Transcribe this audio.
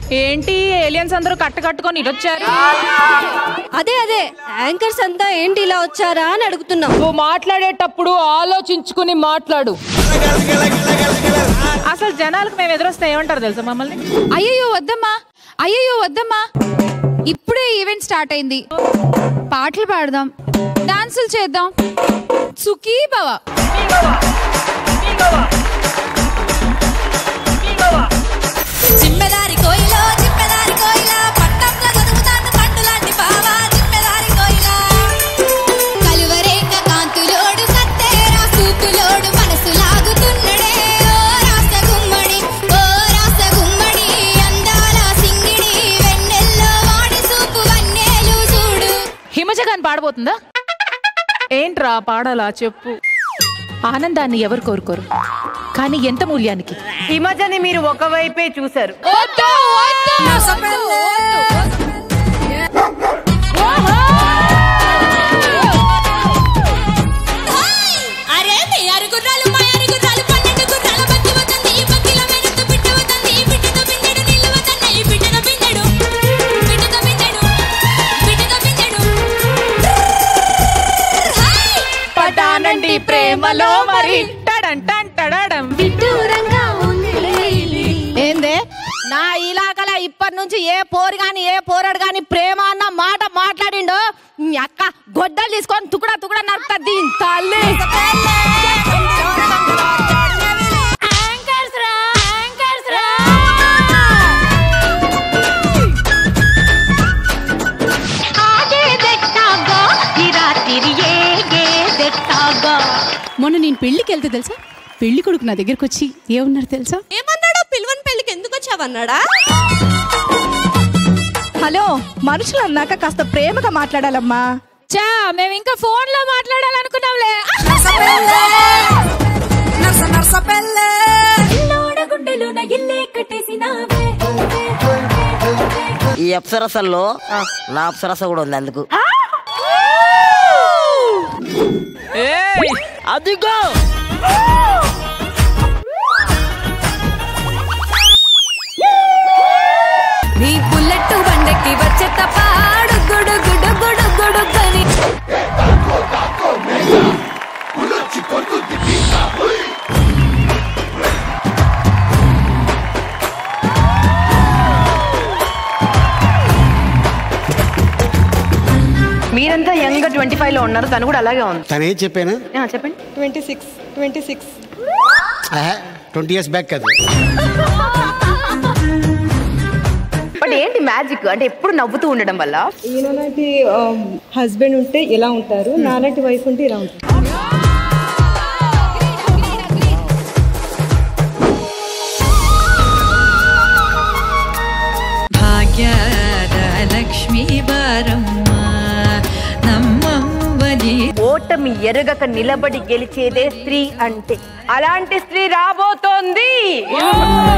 ఏంటి ఏలియన్స్ అందరూ కట్ట కట్టుకొని ఇటొచ్చారు అదే అదే యాంకర్స్ అంతా ఏంటి ఇలా వచ్చారా అని అడుగుతున్నాం నువ్వు మాట్లాడేటప్పుడు ఆలోచించుకుని మాట్లాడు అసలు జనాలకు మేము ఎదురొస్తే ఏమంటారు తెలుసా మమ్మల్ని అయ్యయ్యో వద్దమ్మా అయ్యయ్యో వద్దమ్మా ఇప్పుడే ఈవెంట్ స్టార్ట్ అయింది పాటలు పాడదాం డాన్సులు చేద్దాం సుఖీ భవ జిమ్మెదారి కోయిలో జిమ్మెదారి కోయిలా పట్టంలో చదువుతాను పండులాంటి బావా జిమ్మెదారి కోయిలా కలువరేక కాంతులోడు కత్తేరా సూపులోడు మనసు లాగుతున్నడే ఓ రాస గుమ్మడి ఓ రాస గుమ్మడి అందాల సింగిడి వెన్నెల్లో వాడి సూపు వన్నేలు చూడు హిమజగాన్ పాడబోతుందా ఏంట్రా పాడాలా చెప్పు ఆనందాన్ని ఎవరు కోరుకోరు కానీ ఎంత మూల్యానికి హిమజని మీరు ఒకవైపే చూశారు వద్దు, వద్దు. అరే మీ అరుగుర్రాలు మా అరుగుర్రాలు పన్నెండు గుర్రాల బండి వస్తుంది ఈ బండిలో మెరుస్తూ పిట్ట వస్తుంది ఈ పిట్టతో పిండెడు నీళ్లు వస్తున్నాయి ఈ పిట్టతో పిండెడు పిట్టతో పిండెడు పిట్టతో పిండెడు హాయ్ పటానండి ప్రేమలో మరి టడన్ టన్ టడడం విడ్డూరంగా ఉంది ఏందే నా ఇలాకల ఇప్పటి నుంచి ఏ పోరు గాని ఏ పోరాడు గాని ప్రేమ అన్న మాట మాట్లాడిండో మీ అక్క గొడ్డలు తీసుకొని తుకుడా తుకుడా నరుకుతా దీని తల్లి యాంకర్స్ రా యాంకర్స్ రా మొన్న నేను పెళ్లికి వెళ్తే తెలుసా పెళ్లి కొడుకు నా దగ్గరకు వచ్చి ఏమన్నారు తెలుసా ఏమన్నాడో పిలువని పెళ్లికి ఎందుకు వచ్చావన్నాడా హలో మనుషులు అన్నాక కాస్త ప్రేమగా మాట్లాడాలమ్మా చా మేము ఇంకా ఫోన్ లో మాట్లాడాలనుకున్నాంలే ఈ అప్సరసల్లో నా అప్సరస కూడా ఉంది అందుకు అదిగో నీ బుల్లెట్ బండెక్కి వచ్చే తపాడు గుడు గుడు గుడు గుడు గని మీరంతా యంగ్ గా ట్వంటీ ఫైవ్ లో ఉన్నారు తను కూడా అలాగే ఉంది తనేం చెప్పాను ఆ, చెప్పండి twenty six twenty six twenty years back అది బట్ ఏంటి మ్యాజిక్ అంటే ఎప్పుడు నవ్వుతూ ఉండడం వల్ల ఈయనలాంటి హస్బెండ్ ఉంటే ఎలా ఉంటారు నాలాంటి వైఫ్ ఉంటే ఇలా ఉంటారు భాగ్యద లక్ష్మీ బారమ్మ నమ్మవ్వని ఓటమి ఎరగక నిలబడి గెలిచేదే స్త్రీ అంటే అలాంటి స్త్రీ రాబోతోంది